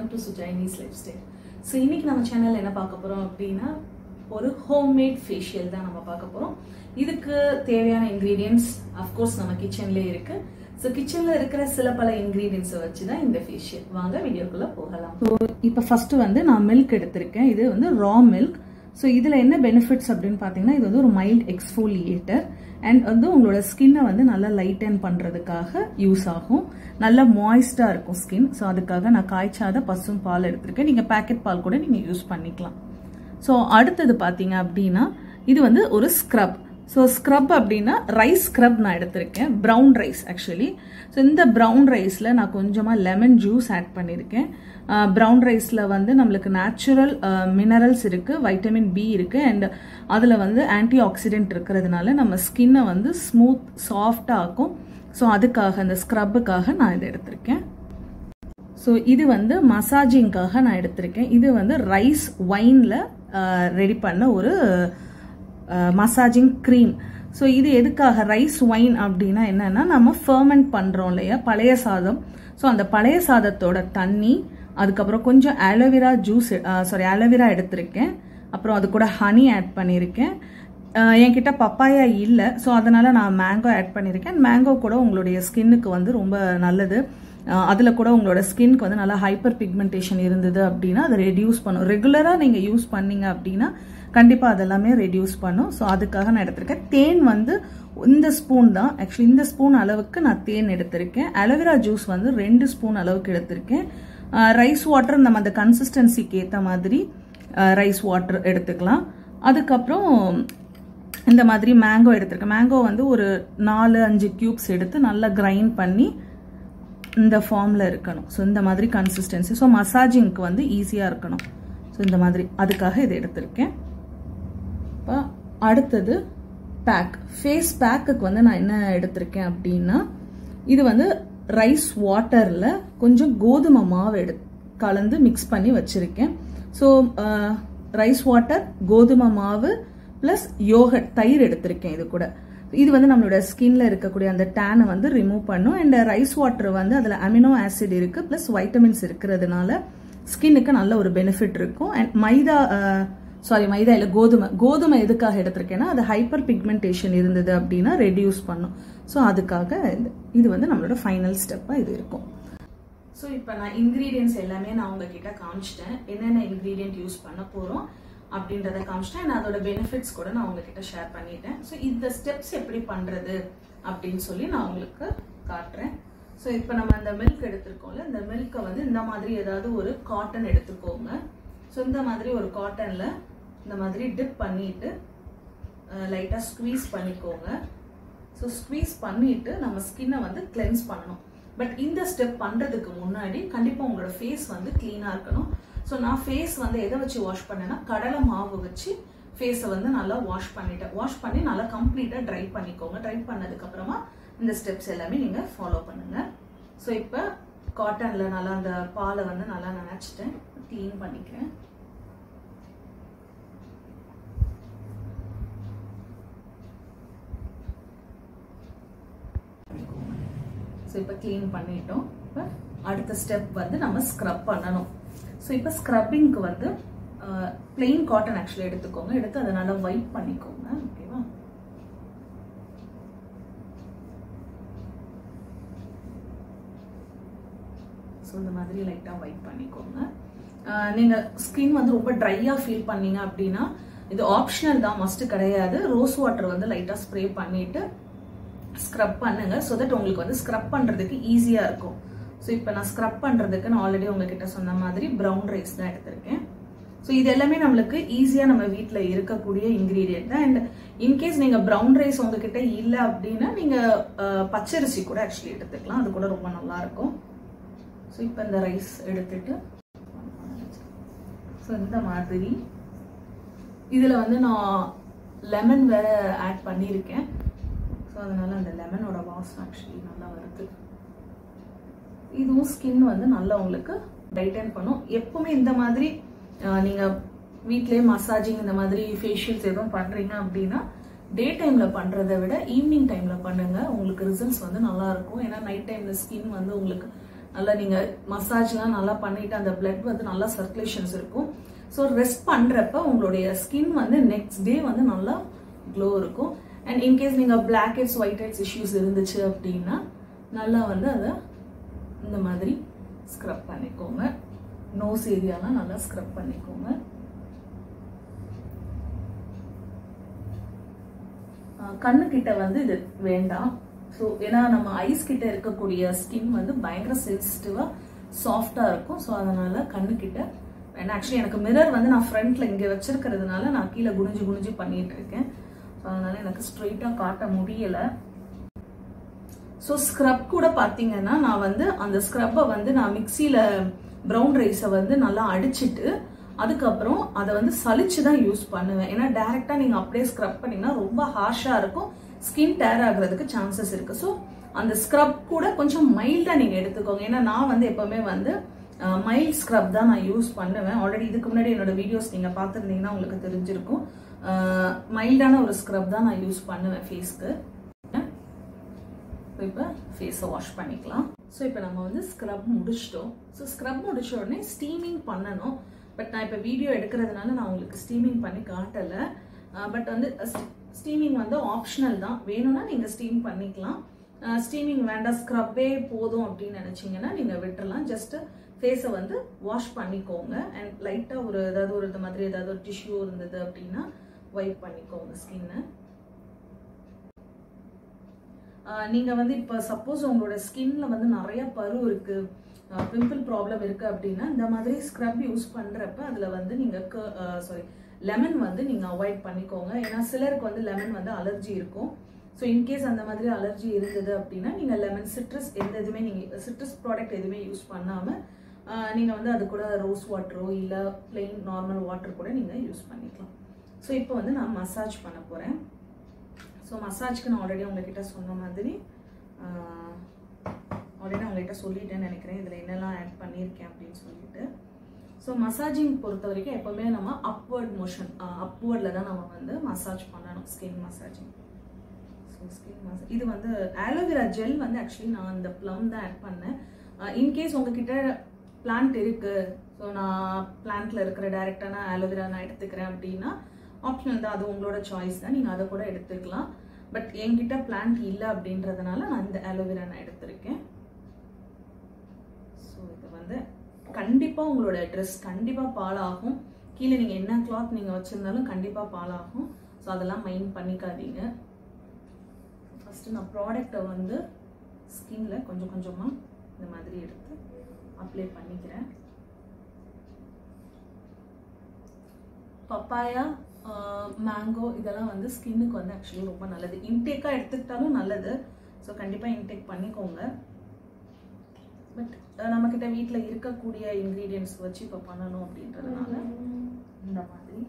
to Sujaini's life style so இன்னைக்கு நம்ம channel என்ன பார்க்க போறோம் அப்படின்னா ஒரு ஹோம்மேட் ஃபேஷியல் தான் நம்ம பார்க்க போறோம் இதுக்கு தேவையான இன்க்ரீடியன்ஸ் அஃப்கோர்ஸ் நம்ம கிச்சன்லேயே இருக்கு ஸோ கிச்சன்ல இருக்கிற சில பல இன்க்ரீடியன்ஸை வச்சு தான் இந்த ஃபேஷியல் வாங்க வீடியோக்குள்ள போகலாம் ஸோ இப்போ ஃபர்ஸ்ட் வந்து நான் மில்க் எடுத்திருக்கேன் இது வந்து ரா மில்க் ஸோ இதில் என்ன பெனிஃபிட்ஸ் அப்படின்னு பார்த்தீங்கன்னா இது வந்து ஒரு மைல்ட் எக்ஸ்ஃபோலியேட்டர் அண்ட் வந்து உங்களோட ஸ்கின்னை வந்து நல்லா லைட்டன் பண்ணுறதுக்காக யூஸ் ஆகும் நல்லா மாய்ஸ்டாக இருக்கும் ஸ்கின் ஸோ அதுக்காக நான் காய்ச்சாத பசும் பால் எடுத்திருக்கேன் நீங்கள் பேக்கெட் பால் கூட நீங்கள் யூஸ் பண்ணிக்கலாம் ஸோ அடுத்தது பார்த்தீங்க அப்படின்னா இது வந்து ஒரு ஸ்க்ரப் ஸோ ஸ்க்ரப் அப்படின்னா ரைஸ் ஸ்க்ரப் நான் எடுத்திருக்கேன் ப்ரௌன் ரைஸ் ஆக்சுவலி ஸோ இந்த ப்ரௌன் ரைஸில் நான் கொஞ்சமாக லெமன் ஜூஸ் ஆட் பண்ணியிருக்கேன் ப்ரௌன் ரைஸில் வந்து நம்மளுக்கு நேச்சுரல் மினரல்ஸ் இருக்குது வைட்டமின் பி இருக்குது அண்ட் அதில் வந்து ஆன்டி ஆக்சிடென்ட் இருக்கிறதுனால நம்ம ஸ்கின்னை வந்து ஸ்மூத் சாஃப்டாக ஆக்கும் ஸோ அதுக்காக அந்த ஸ்க்ரப்புக்காக நான் இதை எடுத்திருக்கேன் ஸோ இது வந்து மசாஜிங்காக நான் எடுத்திருக்கேன் இது வந்து ரைஸ் ஒயினில் ரெடி பண்ண ஒரு மசாஜிங் க்ரீம் ஸோ இது எதுக்காக ரைஸ் ஒயின் அப்படின்னா என்னன்னா நம்ம ஃபர்மெண்ட் பண்ணுறோம் இல்லையா பழைய சாதம் ஸோ அந்த பழைய சாதத்தோட தண்ணி அதுக்கப்புறம் கொஞ்சம் ஆலோவேரா ஜூஸ் சாரி ஆலோவேரா எடுத்திருக்கேன் அப்புறம் அது கூட ஹனி ஆட் பண்ணியிருக்கேன் என்கிட்ட பப்பாயா இல்லை ஸோ அதனால் நான் மேங்கோ ஆட் பண்ணியிருக்கேன் மேங்கோ கூட உங்களுடைய ஸ்கின்னுக்கு வந்து ரொம்ப நல்லது அதில் கூட உங்களோட ஸ்கின்க்கு வந்து நல்லா ஹைப்பர் பிக்மெண்டேஷன் இருந்தது அப்படின்னா அதை ரெடியூஸ் பண்ணும் ரெகுலராக நீங்கள் யூஸ் பண்ணீங்க அப்படின்னா கண்டிப்பாக அதெல்லாமே ரெடியூஸ் பண்ணும் ஸோ அதுக்காக நான் எடுத்திருக்கேன் தேன் வந்து இந்த ஸ்பூன் தான் ஆக்சுவலி இந்த ஸ்பூன் அளவுக்கு நான் தேன் எடுத்திருக்கேன் அலோவேரா ஜூஸ் வந்து ரெண்டு ஸ்பூன் அளவுக்கு எடுத்திருக்கேன் ரைஸ் வாட்டர் நம்ம அந்த கன்சிஸ்டன்சிக்கு ஏற்ற மாதிரி ரைஸ் வாட்டர் எடுத்துக்கலாம் அதுக்கப்புறம் இந்த மாதிரி மேங்கோ எடுத்திருக்கேன் மேங்கோ வந்து ஒரு நாலு அஞ்சு கியூப்ஸ் எடுத்து நல்லா கிரைண்ட் பண்ணி இந்த ஃபார்மில் இருக்கணும் ஸோ இந்த மாதிரி கன்சிஸ்டன்சி ஸோ மசாஜிங்க்கு வந்து ஈஸியாக இருக்கணும் ஸோ இந்த மாதிரி அதுக்காக இதை எடுத்திருக்கேன் இப்போ அடுத்தது பேக் ஃபேஸ் பேக்குக்கு வந்து நான் என்ன எடுத்திருக்கேன் அப்படின்னா இது வந்து ரைஸ் வாட்டரில் கொஞ்சம் கோதுமை மாவு எடு கலந்து மிக்ஸ் பண்ணி வச்சுருக்கேன் ஸோ ரைஸ் வாட்டர் கோதுமை மாவு ப்ளஸ் யோகட் தயிர் எடுத்திருக்கேன் இது கூட இது வந்து நம்மளோட ஸ்கின்ல இருக்கக்கூடிய அந்த டேனை வந்து ரிமூவ் பண்ணும் அண்ட் ரைஸ் வாட்டர் வந்து அதில் அமினோ ஆசிட் இருக்கு ப்ளஸ் வைட்டமின்ஸ் இருக்கிறதுனால ஸ்கின்னுக்கு நல்ல ஒரு பெனிஃபிட் இருக்கும் அண்ட் மைதா சாரி மைதா இல்லை கோதுமை கோதுமை எதுக்காக எடுத்திருக்கேன்னா அது ஹைப்பர் பிக்மெண்டேஷன் இருந்தது அப்படின்னா ரெடியூஸ் பண்ணும் ஸோ அதுக்காக இது வந்து நம்மளோட ஃபைனல் ஸ்டெப்பாக இது இருக்கும் ஸோ இப்போ நான் இன்க்ரீடியன்ஸ் எல்லாமே நான் உங்ககிட்ட காமிச்சிட்டேன் என்னென்ன இன்க்ரீடியன்ட் யூஸ் பண்ண போகிறோம் அப்படின்றத காமிச்சிட்டேன் நான் அதோட பெனிஃபிட்ஸ் கூட நான் உங்ககிட்ட ஷேர் பண்ணிட்டேன் ஸோ இந்த ஸ்டெப்ஸ் எப்படி பண்ணுறது அப்படின்னு சொல்லி நான் உங்களுக்கு காட்டுறேன் ஸோ இப்போ நம்ம அந்த மில்க் எடுத்திருக்கோம்ல இந்த மில்கை வந்து இந்த மாதிரி ஏதாவது ஒரு காட்டன் எடுத்துக்கோங்க ஸோ இந்த மாதிரி ஒரு காட்டனில் இந்த மாதிரி டிப் பண்ணிட்டு லைட்டாக ஸ்க்வீஸ் பண்ணிக்கோங்க ஸோ ஸ்க்வீஸ் பண்ணிட்டு நம்ம ஸ்கின்னை வந்து கிளென்ஸ் பண்ணணும் பட் இந்த ஸ்டெப் பண்ணுறதுக்கு முன்னாடி கண்டிப்பாக உங்களோட ஃபேஸ் வந்து க்ளீனாக இருக்கணும் ஸோ நான் ஃபேஸ் வந்து எதை வச்சு வாஷ் பண்ணேன்னா கடலை மாவு வச்சு ஃபேஸை வந்து நல்லா வாஷ் பண்ணிட்டேன் வாஷ் பண்ணி நல்லா கம்ப்ளீட்டாக ட்ரை பண்ணிக்கோங்க ட்ரை பண்ணதுக்கப்புறமா இந்த ஸ்டெப்ஸ் எல்லாமே நீங்கள் ஃபாலோ பண்ணுங்கள் ஸோ இப்போ காட்டனில் நல்லா அந்த பாலை வந்து நல்லா நினச்சிட்டேன் க்ளீன் பண்ணிக்கிறேன் ஸோ இப்போ க்ளீன் பண்ணிட்டோம் இப்போ அடுத்த ஸ்டெப் வந்து நம்ம ஸ்க்ரப் பண்ணணும் ஸோ இப்போ ஸ்க்ரப்பிங்க்கு வந்து பிளெயின் காட்டன் ஆக்சுவலி எடுத்துக்கோங்க எடுத்து அதை நல்லா வைப் பண்ணிக்கோங்க ஓகேவா ஸோ இந்த மாதிரி லைட்டாக வைப் பண்ணிக்கோங்க நீங்கள் ஸ்கின் வந்து ரொம்ப ட்ரையாக ஃபீல் பண்ணீங்க அப்படின்னா இது ஆப்ஷனல் தான் மஸ்ட்டு கிடையாது ரோஸ் வாட்டர் வந்து லைட்டாக ஸ்ப்ரே பண்ணிட்டு ஸ்க்ரப் பண்ணுங்க ஸோ தட் உங்களுக்கு வந்து ஸ்க்ரப் பண்ணுறதுக்கு ஈஸியாக இருக்கும் ஸோ இப்போ நான் ஸ்க்ரப் பண்ணுறதுக்கு நான் ஆல்ரெடி உங்ககிட்ட சொன்ன மாதிரி ப்ரௌன் ரைஸ் தான் எடுத்திருக்கேன் ஸோ இது எல்லாமே நம்மளுக்கு ஈஸியாக நம்ம வீட்டில் இருக்கக்கூடிய இன்க்ரீடியன்ட் தான் அண்ட் இன்கேஸ் நீங்கள் ப்ரௌன் ரைஸ் உங்ககிட்ட இல்லை அப்படின்னா நீங்கள் பச்சரிசி கூட ஆக்சுவலி எடுத்துக்கலாம் அது கூட ரொம்ப நல்லா இருக்கும் ஸோ இப்போ இந்த ரைஸ் எடுத்துட்டு ஸோ இந்த மாதிரி இதில் வந்து நான் லெமன் வேற ஆட் பண்ணியிருக்கேன் ஸோ அதனால அந்த லெமனோட வாசம் ஆக்சுவலி நல்லா வருது இதுவும் ஸ்கின் வந்து நல்லா உங்களுக்கு டைட்டன் பண்ணும் எப்பவுமே இந்த மாதிரி நீங்கள் வீட்லேயே மசாஜிங் இந்த மாதிரி ஃபேஷியல்ஸ் எதுவும் பண்ணுறீங்க அப்படின்னா டே டைமில் பண்ணுறதை விட ஈவினிங் டைமில் பண்ணுங்க உங்களுக்கு ரிசல்ட்ஸ் வந்து நல்லா இருக்கும் ஏன்னா நைட் டைமில் ஸ்கின் வந்து உங்களுக்கு நல்லா நீங்கள் மசாஜ்லாம் நல்லா பண்ணிட்டு அந்த blood வந்து நல்லா சர்க்குலேஷன்ஸ் இருக்கும் ஸோ ரெஸ்ட் பண்ணுறப்ப உங்களுடைய ஸ்கின் வந்து நெக்ஸ்ட் டே வந்து நல்லா க்ளோ இருக்கும் அண்ட் இன்கேஸ் நீங்கள் black heads white heads issues இருந்துச்சு அப்படின்னா நல்லா வந்து அதை இந்த மாதிரி ஸ்க்ரப் பண்ணிக்கோங்க நோஸ் ஏரியாலாம் நல்லா ஸ்க்ரப் பண்ணிக்கோங்க கண்ணு கிட்ட வந்து இது வேண்டாம் ஸோ ஏன்னா நம்ம ஐஸ் கிட்ட இருக்கக்கூடிய ஸ்கின் வந்து பயங்கர சென்சிட்டிவா சாஃப்டா இருக்கும் ஸோ அதனால கண்ணு கிட்ட வேண்டாம் ஆக்சுவலி எனக்கு மிரர் வந்து நான் ஃப்ரண்ட்ல இங்க வச்சிருக்கிறதுனால நான் கீழே குனிஞ்சு குனிஞ்சு பண்ணிட்டு இருக்கேன் ஸோ அதனால எனக்கு ஸ்ட்ரெயிட்டா காட்ட முடியல ஸோ ஸ்க்ரப் கூட பார்த்தீங்கன்னா நான் வந்து அந்த ஸ்க்ரப்பை வந்து நான் மிக்சியில் ப்ரௌன் ரைஸை வந்து நல்லா அடிச்சிட்டு அதுக்கப்புறம் அதை வந்து சலிச்சு தான் யூஸ் பண்ணுவேன் ஏன்னா டைரெக்டாக நீங்கள் அப்படியே ஸ்க்ரப் பண்ணீங்கன்னா ரொம்ப ஹார்ஷாக இருக்கும் ஸ்கின் டேர் ஆகுறதுக்கு சான்சஸ் இருக்கு ஸோ அந்த ஸ்க்ரப் கூட கொஞ்சம் மைல்டாக நீங்கள் எடுத்துக்கோங்க ஏன்னா நான் வந்து எப்போவுமே வந்து மைல்ட் ஸ்க்ரப் தான் நான் யூஸ் பண்ணுவேன் ஆல்ரெடி இதுக்கு முன்னாடி என்னோட வீடியோஸ் நீங்கள் பார்த்துருந்தீங்கன்னா உங்களுக்கு தெரிஞ்சிருக்கும் மைல்டான ஒரு ஸ்க்ரப் தான் நான் யூஸ் பண்ணுவேன் ஃபேஸ்க்கு இப்போ ஃபேஸை வாஷ் பண்ணிக்கலாம் ஸோ இப்போ நம்ம வந்து ஸ்க்ரப் முடிச்சிட்டோம் ஸோ ஸ்க்ரப் முடிச்ச உடனே ஸ்டீமிங் பண்ணணும் பட் நான் இப்போ வீடியோ எடுக்கிறதுனால நான் உங்களுக்கு ஸ்டீமிங் பண்ணி காட்டலை பட் வந்து ஸ்டீமிங் வந்து ஆப்ஷனல் தான் வேணும்னா நீங்கள் ஸ்டீம் பண்ணிக்கலாம் ஸ்டீமிங் வேண்டாம் ஸ்க்ரப்பே போதும் அப்படின்னு நினச்சிங்கன்னா நீங்கள் விட்டுறலாம் ஜஸ்ட் ஃபேஸை வந்து வாஷ் பண்ணிக்கோங்க அண்ட் லைட்டாக ஒரு ஏதாவது ஒரு இது மாதிரி ஏதாவது ஒரு டிஷ்யூ இருந்தது அப்படின்னா வைப் பண்ணிக்கோங்க ஸ்கின்னை நீங்க வந்து இப்ப சப்போஸ் உங்களோட ஸ்கின்ல வந்து நிறைய பரு இருக்கு பிம்பிள் ப்ராப்ளம் இருக்கு அப்படின்னா இந்த மாதிரி ஸ்க்ரப் யூஸ் பண்றப்ப அதுல வந்து நீங்க சாரி லெமன் வந்து நீங்க அவாய்ட் பண்ணிக்கோங்க ஏன்னா சிலருக்கு வந்து லெமன் வந்து அலர்ஜி இருக்கும் ஸோ இன்கேஸ் அந்த மாதிரி அலர்ஜி இருந்தது அப்படின்னா நீங்க லெமன் சிட்ரஸ் எந்த இதுவுமே நீங்க சிட்ரஸ் ப்ராடக்ட் எதுவுமே யூஸ் பண்ணாம நீங்க வந்து அது கூட ரோஸ் வாட்டரோ இல்ல பிளெயின் நார்மல் வாட்டர் கூட நீங்க யூஸ் பண்ணிக்கலாம் ஸோ இப்போ வந்து நான் மசாஜ் பண்ண போறேன் ஸோ மசாஜ்க்கு நான் ஆல்ரெடி உங்ககிட்ட சொன்ன மாதிரி ஆல்ரெடி உங்ககிட்ட சொல்லிட்டேன்னு நினைக்கிறேன் இதில் என்னெல்லாம் ஆட் பண்ணியிருக்கேன் அப்படின்னு சொல்லிட்டு ஸோ மசாஜிங் பொறுத்த வரைக்கும் எப்போவுமே நம்ம அப்வர்ட் மோஷன் அப்வர்டில் தான் நம்ம வந்து மசாஜ் பண்ணணும் skin massaging so skin massage இது வந்து ஆலோவேரா ஜெல் வந்து ஆக்சுவலி நான் அந்த ப்ளம் தான் ஆட் பண்ணேன் இன்கேஸ் உங்ககிட்ட பிளான்ட் இருக்கு ஸோ நான் பிளான்ட்ல இருக்கிற டைரக்டான ஆலோவேரா நான் எடுத்துக்கிறேன் அப்படின்னா ஆப்ஷனல் தான் அது உங்களோட சாய்ஸ் தான் நீங்கள் அதை கூட எடுத்துக்கலாம் பட் என்கிட்ட பிளான்ட் இல்லை அப்படின்றதுனால நான் இந்த ஆலோவேரா நான் எடுத்திருக்கேன் ஸோ இது வந்து கண்டிப்பாக உங்களோட ட்ரெஸ் கண்டிப்பாக பாலாகும் கீழே நீங்கள் என்ன கிளாத் நீங்கள் வச்சுருந்தாலும் கண்டிப்பாக பாலாகும் ஸோ அதெல்லாம் மைண்ட் பண்ணிக்காதீங்க ஃபஸ்ட்டு நான் ப்ராடக்டை வந்து ஸ்கின்ல கொஞ்சம் கொஞ்சமாக இந்த மாதிரி எடுத்து அப்ளை பண்ணிக்கிறேன் பப்பாயா மேங்கோ இதெல்லாம் வந்து ஸ்கின்னுக்கு வந்து ஆக்சுவலி ரொம்ப நல்லது இன்டேக்காக எடுத்துக்கிட்டாலும் நல்லது ஸோ கண்டிப்பாக இன்டேக் பண்ணிக்கோங்க பட் நம்மக்கிட்ட வீட்டில் இருக்கக்கூடிய இன்க்ரீடியன்ஸ் வச்சு இப்போ பண்ணணும் அப்படின்றதுனால இந்த மாதிரி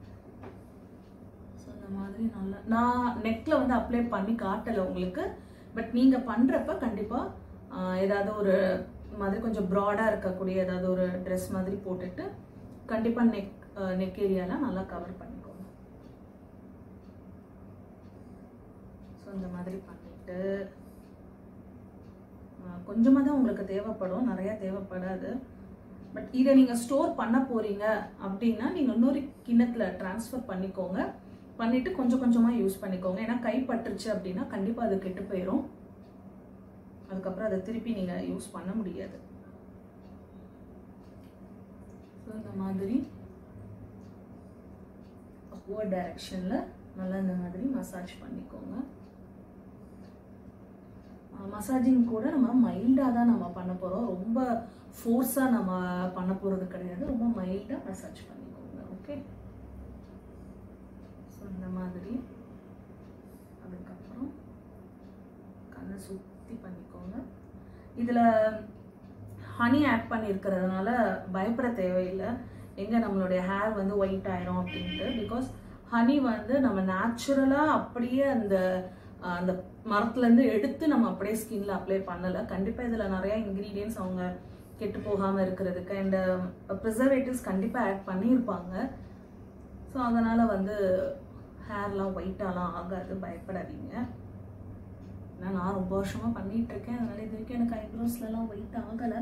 ஸோ இந்த மாதிரி நல்லா நான் நெக்கில் வந்து அப்ளை பண்ணி காட்டலை உங்களுக்கு பட் நீங்கள் பண்ணுறப்ப கண்டிப்பாக ஏதாவது ஒரு மாதிரி கொஞ்சம் ப்ராடாக இருக்கக்கூடிய ஏதாவது ஒரு ட்ரெஸ் மாதிரி போட்டுட்டு கண்டிப்பாக நெக் நெக் ஏரியாலாம் நல்லா கவர் பண்ணிக்கோங்க ஸோ இந்த மாதிரி பண்ணிட்டு கொஞ்சமாக தான் உங்களுக்கு தேவைப்படும் நிறைய தேவைப்படாது பட் இதை நீங்கள் ஸ்டோர் பண்ண போறீங்க அப்படின்னா நீங்கள் இன்னொரு கிண்ணத்தில் ட்ரான்ஸ்ஃபர் பண்ணிக்கோங்க பண்ணிட்டு கொஞ்சம் கொஞ்சமாக யூஸ் பண்ணிக்கோங்க ஏன்னா கை பட்டுருச்சு அப்படின்னா கண்டிப்பாக அது கெட்டு போயிடும் அதுக்கப்புறம் அதை திருப்பி நீங்கள் யூஸ் பண்ண முடியாது ஸோ இந்த மாதிரி அப்வர்ட் டைரக்ஷனில் நல்லா இந்த மாதிரி மசாஜ் பண்ணிக்கோங்க மசாஜிங் கூட நம்ம மைல்டாக தான் நம்ம பண்ண போகிறோம் ரொம்ப ஃபோர்ஸாக நம்ம பண்ண போகிறது கிடையாது ரொம்ப மைல்டாக மசாஜ் பண்ணிக்கோங்க ஓகே ஸோ இந்த மாதிரி அதுக்கப்புறம் கண்ணை சுற்றி பண்ணிக்கோங்க இதில் ஹனி ஆட் பண்ணியிருக்கிறதுனால பயப்பட தேவையில்லை எங்கே நம்மளுடைய ஹேர் வந்து ஒயிட் ஆயிரும் அப்படின்ட்டு பிகாஸ் ஹனி வந்து நம்ம நேச்சுரலாக அப்படியே அந்த அந்த மரத்துலேருந்து எடுத்து நம்ம அப்படியே ஸ்கின்ல அப்ளை பண்ணலை கண்டிப்பாக இதில் நிறைய இன்க்ரீடியன்ஸ் அவங்க கெட்டு போகாமல் இருக்கிறதுக்கு அண்ட் ப்ரிசர்வேட்டிவ்ஸ் கண்டிப்பாக ஆட் பண்ணியிருப்பாங்க ஸோ அதனால் வந்து ஹேர்லாம் ஒயிட்டாலாம் ஆகாது பயப்படாதீங்க ஏன்னா நான் ரொம்ப வருஷமா பண்ணிட்டு இருக்கேன் அதனால இது வரைக்கும் எனக்கு ஐப்ரோஸ்லாம் ஒயிட் ஆகலை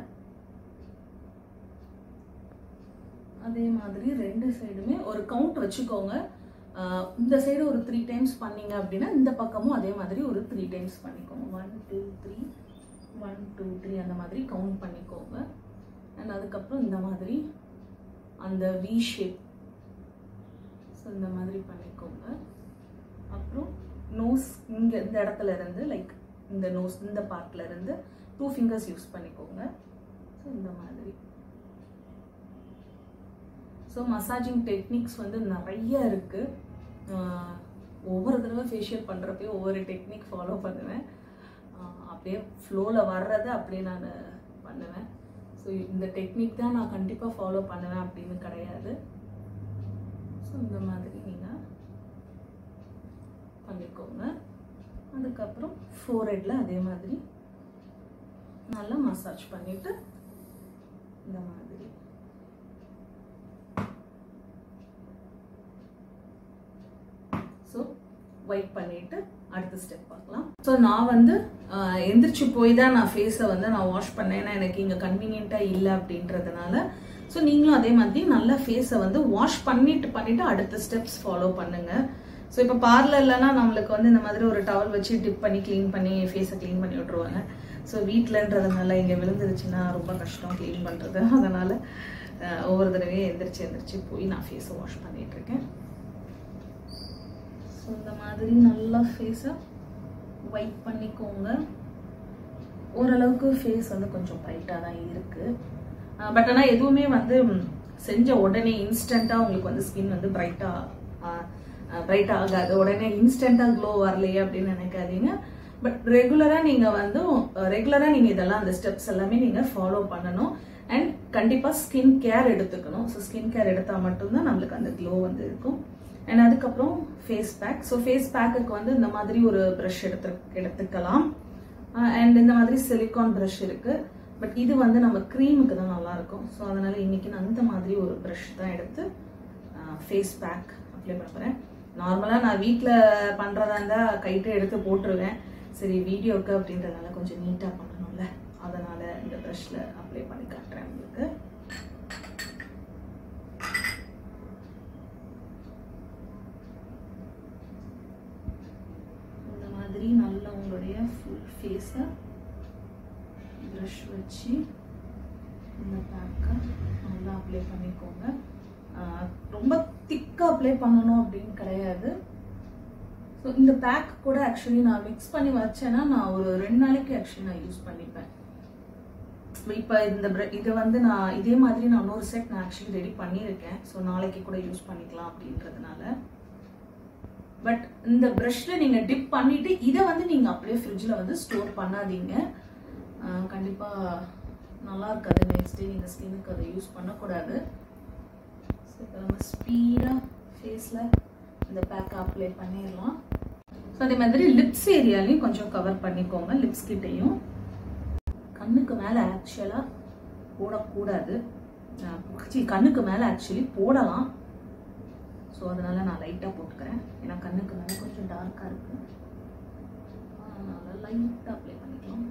அதே மாதிரி ரெண்டு சைடுமே ஒரு கவுண்ட் வச்சுக்கோங்க ஆஹ் இந்த சைடு ஒரு த்ரீ டைம்ஸ் பண்ணீங்க அப்படின்னா இந்த பக்கமும் அதே மாதிரி ஒரு த்ரீ டைம்ஸ் பண்ணிக்கோங்க one two three one two three அந்த மாதிரி கவுண்ட் பண்ணிக்கோங்க அண்ட் அதுக்கப்புறம் இந்த மாதிரி அந்த வி ஷேப் ஸோ இந்த மாதிரி பண்ணிக்கோங்க அப்புறம் நோஸ் இங்கே இந்த இடத்துல இருந்து லைக் இந்த நோஸ் இந்த பார்ட்ல இருந்து டூ ஃபிங்கர்ஸ் யூஸ் பண்ணிக்கோங்க ஸோ இந்த மாதிரி ஸோ மசாஜிங் டெக்னிக்ஸ் வந்து நிறைய இருக்கு ஆஹ் ஒவ்வொரு தடவை ஃபேஷியல் பண்ணுறப்பையும் ஒவ்வொரு டெக்னிக் ஃபாலோ பண்ணுவேன் ஆஹ் அப்படியே ஃப்ளோவில் வர்றதை அப்படியே நான் பண்ணுவேன் ஸோ இந்த டெக்னிக் தான் நான் கண்டிப்பாக ஃபாலோ பண்ணுவேன் அப்படின்னு கிடையாது ஸோ இந்த மாதிரி நீங்கள் பண்ணிக்கோங்க அதுக்கப்புறம் ஃபோர்ஹெட்டில் அதே மாதிரி நல்லா மசாஜ் பண்ணிவிட்டு இந்த மாதிரி ஸோ ஒயிட் பண்ணிட்டு அடுத்த ஸ்டெப் பார்க்கலாம் ஸோ நான் வந்து ஆஹ், எந்திரிச்சு போய் தான் நான் ஃபேஸை வந்து நான் வாஷ் பண்ணேன் ஏன்னா எனக்கு இங்கே கன்வீனியண்ட்டாக இல்லை அப்படின்றதுனால ஸோ நீங்களும் அதே மாதிரி நல்லா ஃபேஸை வந்து வாஷ் பண்ணிட்டு பண்ணிட்டு அடுத்த ஸ்டெப்ஸ் ஃபாலோ பண்ணுங்க ஸோ இப்போ பார்லர்லலாம் நம்மளுக்கு வந்து இந்த மாதிரி ஒரு டவல் வச்சு டிப் பண்ணி க்ளீன் பண்ணி ஃபேஸை க்ளீன் பண்ணி விட்ருவாங்க ஸோ வீட்டிலன்றதுனால இங்கே விழுந்துருச்சுன்னா ரொம்ப கஷ்டம் க்ளீன் பண்ணுறது அதனால் ஒவ்வொரு தடவையும் எந்திரிச்சு எந்திரிச்சு போய் நான் ஃபேஸை வாஷ் பண்ணிட்டு இருக்கேன் ஸோ இந்த மாதிரி நல்லா ஃபேஸை ஒயிட் பண்ணிக்கோங்க ஓரளவுக்கு ஃபேஸ் வந்து கொஞ்சம் பிரைட்டாக தான் இருக்கு பட் ஆனால் எதுவுமே வந்து ம், செஞ்ச உடனே இன்ஸ்டண்ட்டாக உங்களுக்கு வந்து ஸ்கின் வந்து பிரைட்டாக பிரைட் ஆகாது உடனே இன்ஸ்டண்ட்டாக க்ளோ வரலையே அப்படின்னு நினைக்காதீங்க பட் ரெகுலராக நீங்கள் வந்து ரெகுலராக நீங்கள் இதெல்லாம் அந்த ஸ்டெப்ஸ் எல்லாமே நீங்கள் ஃபாலோ பண்ணணும் அண்ட் கண்டிப்பாக ஸ்கின் கேர் எடுத்துக்கணும் ஸோ ஸ்கின் கேர் எடுத்தால் மட்டும்தான் நம்மளுக்கு அந்த க்ளோ வந்து இருக்கும் அண்ட் அதுக்கப்புறம் ஃபேஸ் பேக் ஸோ ஃபேஸ் பேக்குக்கு வந்து இந்த மாதிரி ஒரு ப்ரஷ் எடுத்து எடுத்துக்கலாம் அண்ட் இந்த மாதிரி சிலிக்கான் ப்ரஷ் இருக்கு பட் இது வந்து நம்ம க்ரீமுக்கு தான் நல்லா இருக்கும் ஸோ அதனால இன்னைக்கு நான் அந்த மாதிரி ஒரு ப்ரஷ் தான் எடுத்து ஃபேஸ் பேக் அப்ளை பண்ண போகிறேன் நார்மலாக நான் வீட்டில் பண்ணுறதா இருந்தால் கைட்டு எடுத்து போட்டுருவேன் சரி வீடியோக்கு அப்படின்றதுனால கொஞ்சம் நீட்டாக பண்ணணும்ல அதனால இந்த ப்ரஷ்ல அப்ளை பண்ணி காட்டுறேன் உங்களுக்கு இந்த மாதிரி நல்லா உங்களுடைய ஃபுல் ஃபேஸை ப்ரஷ் வச்சு இந்த பேக்கை நல்லா அப்ளை பண்ணிக்கோங்க ஆஹ் ரொம்ப திக்காக அப்ளை பண்ணணும் அப்படின்னு கிடையாது ஸோ இந்த பேக் கூட ஆக்சுவலி நான் மிக்ஸ் பண்ணி வச்சேன்னா நான் ஒரு ரெண்டு நாளைக்கு ஆக்சுவலி நான் யூஸ் பண்ணிப்பேன் இப்போ இந்த bre- இது வந்து நான் இதே மாதிரி நான் இன்னொரு செட் நான் ஆக்சுவலி ரெடி பண்ணியிருக்கேன் ஸோ நாளைக்கு கூட யூஸ் பண்ணிக்கலாம் அப்படின்றதுனால பட் இந்த ப்ரஷ்ல நீங்க டிப் பண்ணிட்டு இதை வந்து நீங்க அப்படியே ஃப்ரிட்ஜில் வந்து ஸ்டோர் பண்ணாதீங்க ஆஹ் கண்டிப்பா நல்லா இருக்காது நெக்ஸ்ட் டே நீங்க ஸ்கின்னுக்கு அதை யூஸ் பண்ணக்கூடாது ஸோ இப்போ நம்ம ஸ்பீடாக ஃபேஸில் இந்த பேக்கை அப்ளை பண்ணிடலாம் ஸோ அதே மாதிரி லிப்ஸ் ஏரியாலையும் கொஞ்சம் கவர் பண்ணிக்கோங்க லிப்ஸ் கிட்டேயும் கண்ணுக்கு மேலே ஆக்சுவலாக போடக்கூடாது ஆஹ் சி, கண்ணுக்கு மேலே ஆக்சுவலி போடலாம் ஸோ அதனால நான் லைட்டாக போட்டுக்கிறேன் ஏன்னா கண்ணுக்கு மேலே கொஞ்சம் டார்க்காக இருக்கு அதனால லைட்டாக அப்ளை பண்ணிக்கலாம்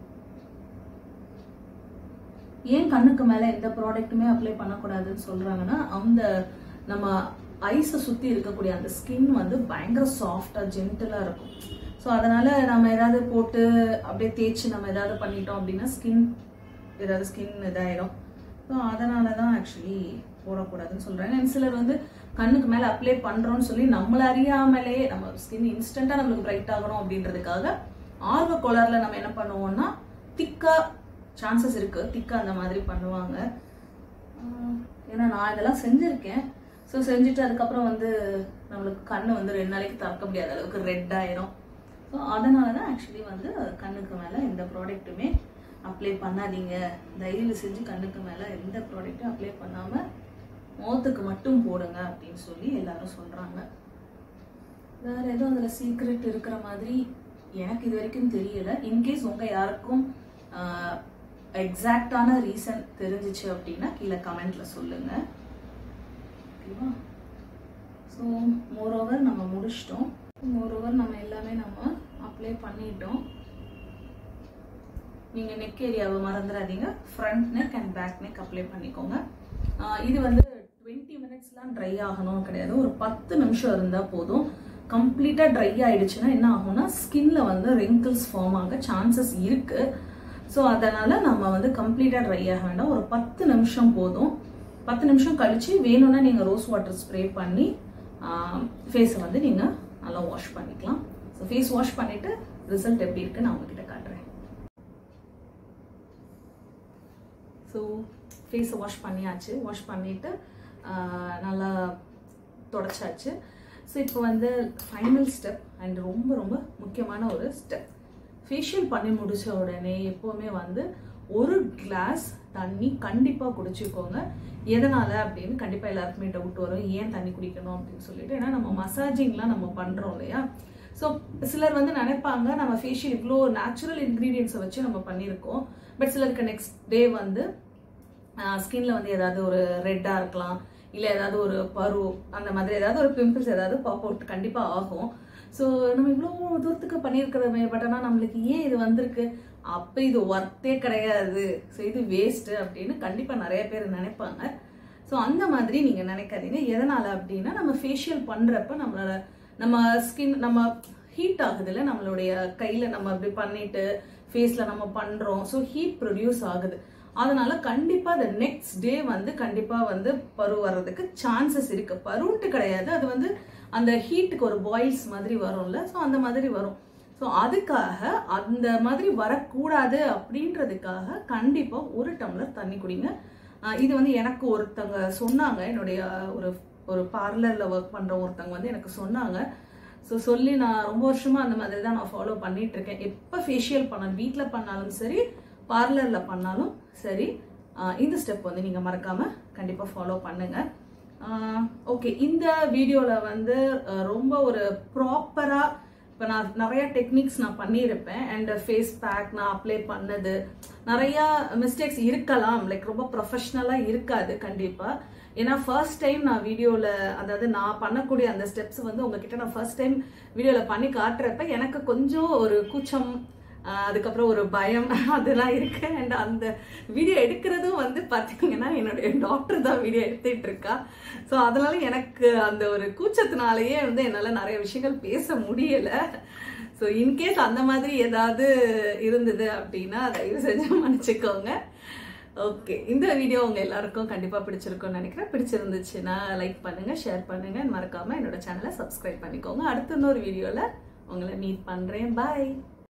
ஏன் கண்ணுக்கு மேலே எந்த ப்ராடக்ட்டுமே அப்ளை பண்ணக்கூடாதுன்னு சொல்றாங்கன்னா அந்த நம்ம ஐஸை சுற்றி இருக்கக்கூடிய அந்த ஸ்கின் வந்து பயங்கர சாஃப்டாக ஜென்டலாக இருக்கும் ஸோ அதனால நம்ம ஏதாவது போட்டு அப்படியே தேய்ச்சி நம்ம ஏதாவது பண்ணிட்டோம் அப்படின்னா ஸ்கின் ஏதாவது ஸ்கின் இதாயிடும் ஸோ அதனால தான் ஆக்சுவலி போடக்கூடாதுன்னு சொல்றாங்க And சிலர் வந்து கண்ணுக்கு மேலே அப்ளை பண்றோம்னு சொல்லி நம்மள அறியாமலே நம்ம ஸ்கின் இன்ஸ்டண்டா நம்மளுக்கு பிரைட் ஆகணும் அப்படின்றதுக்காக ஆர்வ கோளாறுல நம்ம என்ன பண்ணுவோம்னா திக்கா சான்சஸ் இருக்கு திக்கா அந்த மாதிரி பண்ணுவாங்க ஆஹ் ஏன்னா நான் இதெல்லாம் செஞ்சிருக்கேன் ஸோ செஞ்சுட்டு அதுக்கப்புறம் வந்து நம்மளுக்கு கண்ணு வந்து ரெண்டு நாளைக்கு திறக்க முடியாத அளவுக்கு ரெட் ஆயிரும் ஸோ அதனால தான் ஆக்சுவலி வந்து கண்ணுக்கு மேலே எந்த ப்ராடக்ட்டுமே அப்ளை பண்ணாதீங்க தயவு செஞ்சு கண்ணுக்கு மேலே எந்த ப்ராடக்ட்டும் அப்ளை பண்ணாமல் முகத்துக்கு மட்டும் போடுங்க அப்படின்னு சொல்லி எல்லாரும் சொல்கிறாங்க வேற எதுவும் அதில் சீக்ரெட் இருக்கிற மாதிரி எனக்கு இது வரைக்கும் தெரியல இன்கேஸ் உங்கள் யாருக்கும் எக்ஸாக்டான ரீசன் தெரிஞ்சிச்சு அப்படின்னா கீழே கமெண்ட்ல சொல்லுங்க ஓகேவா ஸோ மோரோவர் நம்ம முடிச்சிட்டோம் மோரோவர் நம்ம எல்லாமே நம்ம அப்ளை பண்ணிட்டோம் நீங்கள் நெக் ஏரியாவை மறந்துடாதீங்க front neck and back neck apply பண்ணிக்கோங்க ஆஹ் இது வந்து டுவெண்ட்டி மினிட்ஸ்லாம் ட்ரை ஆகணும் கிடையாது ஒரு பத்து நிமிஷம் இருந்தால் போதும் கம்ப்ளீட்டாக ட்ரை ஆயிடுச்சுன்னா என்ன ஆகும்னா ஸ்கின்ல வந்து wrinkles ஃபார்ம் ஆக சான்சஸ் இருக்கு ஸோ அதனால நம்ம வந்து கம்ப்ளீட்டாக ட்ரை ஆக வேண்டாம் ஒரு பத்து நிமிஷம் போதும் பத்து நிமிஷம் கழிச்சு வேணும்னா நீங்கள் ரோஸ் வாட்டர் ஸ்ப்ரே பண்ணி ஃபேஸை வந்து நீங்கள் நல்லா வாஷ் பண்ணிக்கலாம் ஸோ ஃபேஸ் வாஷ் பண்ணிட்டு ரிசல்ட் எப்படி இருக்கு நான் உங்ககிட்ட காட்டுறேன் ஸோ ஃபேஸை வாஷ் பண்ணியாச்சு வாஷ் பண்ணிட்டு ஆஹ், நல்லா தொடச்சாச்சு ஸோ இப்போ வந்து ஃபைனல் ஸ்டெப் அண்ட் ரொம்ப ரொம்ப முக்கியமான ஒரு ஸ்டெப் ஃபேஷியல் பண்ணி முடிச்ச உடனே எப்போவுமே வந்து ஒரு கிளாஸ் தண்ணி கண்டிப்பாக குடிச்சுக்கோங்க எதனால அப்படின்னு கண்டிப்பாக எல்லாருக்குமே டவுட் வரும் ஏன் தண்ணி குடிக்கணும் அப்படின்னு சொல்லிட்டு ஏன்னா நம்ம மசாஜிங்லாம் நம்ம பண்ணுறோம் இல்லையா ஸோ சிலர் வந்து நினைப்பாங்க நம்ம ஃபேஷியல் இவ்வளோ நேச்சுரல் இன்க்ரீடியன்ஸை வச்சு நம்ம பண்ணியிருக்கோம் பட் சிலருக்கு நெக்ஸ்ட் டே வந்து ஸ்கின்ல வந்து ஏதாவது ஒரு ரெட்டாக இருக்கலாம் இல்லை ஏதாவது ஒரு பரு அந்த மாதிரி ஏதாவது ஒரு பிம்பிள்ஸ் ஏதாவது பாப் அவுட் கண்டிப்பாக ஆகும் ஸோ நம்ம இவ்வளோ தூரத்துக்கு பண்ணியிருக்கிறோமே பட் ஆனால் நம்மளுக்கு ஏன் இது வந்திருக்கு அப்போ இது ஒர்த்தே கிடையாது ஸோ இது வேஸ்ட்டு அப்படின்னு கண்டிப்பாக நிறைய பேர் நினைப்பாங்க ஸோ அந்த மாதிரி நீங்கள் நினைக்காதீங்க எதனால் அப்படின்னா நம்ம ஃபேஷியல் பண்ணுறப்ப நம்மளோட நம்ம ஸ்கின் நம்ம ஹீட் ஆகுதுல்ல நம்மளுடைய கையில் நம்ம அப்படி பண்ணிட்டு ஃபேஸில் நம்ம பண்ணுறோம் ஸோ ஹீட் ப்ரொடியூஸ் ஆகுது அதனால கண்டிப்பா அந்த நெக்ஸ்ட் டே வந்து கண்டிப்பா வந்து பரு வர்றதுக்கு சான்சஸ் இருக்கு பருன்ட்டு கிடையாது அது வந்து அந்த ஹீட்டுக்கு ஒரு பாயில்ஸ் மாதிரி வரும்ல ஸோ அந்த மாதிரி வரும் ஸோ அதுக்காக அந்த மாதிரி வரக்கூடாது அப்படின்றதுக்காக கண்டிப்பா ஒரு டம்ளர் தண்ணி குடிங்க ஆஹ் இது வந்து எனக்கு ஒருத்தங்க சொன்னாங்க என்னுடைய ஒரு ஒரு பார்லர்ல ஒர்க் பண்ற ஒருத்தங்க வந்து எனக்கு சொன்னாங்க ஸோ சொல்லி நான் ரொம்ப வருஷமா அந்த மாதிரி தான் நான் ஃபாலோ பண்ணிட்டு இருக்கேன் எப்போ ஃபேஷியல் பண்ண வீட்டில் பண்ணாலும் சரி பார்லரில் பண்ணாலும் சரி ஆஹ் இந்த ஸ்டெப் வந்து நீங்கள் மறக்காம கண்டிப்பாக ஃபாலோ பண்ணுங்க ஓகே இந்த வீடியோவில் வந்து ஆஹ் ரொம்ப ஒரு ப்ராப்பராக இப்போ நான் நிறைய டெக்னிக்ஸ் நான் பண்ணியிருப்பேன் அண்ட் ஃபேஸ் பேக் நான் அப்ளை பண்ணது நிறையா மிஸ்டேக்ஸ் இருக்கலாம் லைக் ரொம்ப ப்ரொஃபஷ்னலாக இருக்காது கண்டிப்பாக ஏன்னா ஃபர்ஸ்ட் டைம் நான் வீடியோவில் அதாவது நான் பண்ணக்கூடிய அந்த ஸ்டெப்ஸ் வந்து உங்ககிட்ட நான் ஃபர்ஸ்ட் டைம் வீடியோவில் பண்ணி காட்டுறப்ப எனக்கு கொஞ்சம் ஒரு கூச்சம் ஆஹ் அதுக்கப்புறம் ஒரு பயம் அதெல்லாம் இருக்கு அண்ட் அந்த வீடியோ எடுக்கிறதும் வந்து பார்த்தீங்கன்னா என்னுடைய டாக்டர் தான் வீடியோ எடுத்துட்டு இருக்கா ஸோ அதனால எனக்கு அந்த ஒரு கூச்சத்தினாலேயே வந்து என்னால் நிறைய விஷயங்கள் பேச முடியல ஸோ இன்கேஸ் அந்த மாதிரி ஏதாவது இருந்தது அப்படின்னா தயவு செஞ்சு மன்னிச்சுக்கோங்க ஓகே இந்த வீடியோ உங்க எல்லாருக்கும் கண்டிப்பா பிடிச்சிருக்கும்னு நினைக்கிறேன் பிடிச்சிருந்துச்சுன்னா லைக் பண்ணுங்க ஷேர் பண்ணுங்க மறக்காம என்னோட சேனலை சப்ஸ்கிரைப் பண்ணிக்கோங்க அடுத்த இன்னொரு வீடியோல உங்களை மீட் பண்றேன் பாய்